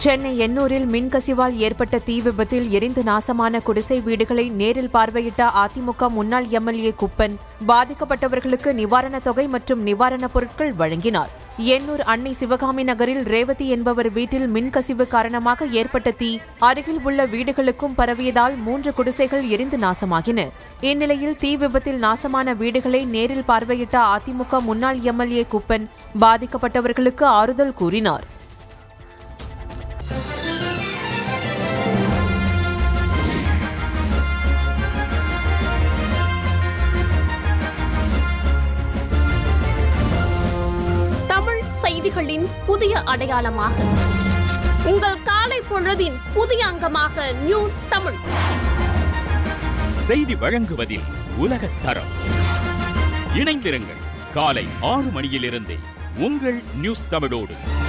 சென்னை எண்ணூரில் மின்கசிவால் ஏற்பட்ட தீ விபத்தில் எரிந்து நாசமான குடிசை வீடுகளை நேரில் பார்வையிட்ட அதிமுக முன்னாள் எம்எல்ஏ குப்பன் பாதிக்கப்பட்டவர்களுக்கு நிவாரணத் தொகை மற்றும் நிவாரணப் பொருட்கள் வழங்கினார் எண்ணூர் அன்னை சிவகாமி நகரில் ரேவதி என்பவர் வீட்டில் மின்கசிவு காரணமாக ஏற்பட்ட தீ அருகில் உள்ள வீடுகளுக்கும் பரவியதால் மூன்று குடிசைகள் எரிந்து நாசமாகின இந்நிலையில் தீ விபத்தில் நாசமான வீடுகளை நேரில் பார்வையிட்ட அதிமுக முன்னாள் எம்எல்ஏ குப்பன் பாதிக்கப்பட்டவர்களுக்கு ஆறுதல் கூறினார் தமிழ் செய்திகளின் புதிய அடையாளமாக உங்கள் காலை பொழுதின் புதிய அங்கமாக நியூஸ் தமிழ் செய்தி வழங்குவதில் உலகத் தரம் இணைந்திருங்கள் காலை ஆறு மணியிலிருந்தே உங்கள் நியூஸ் தமிழோடு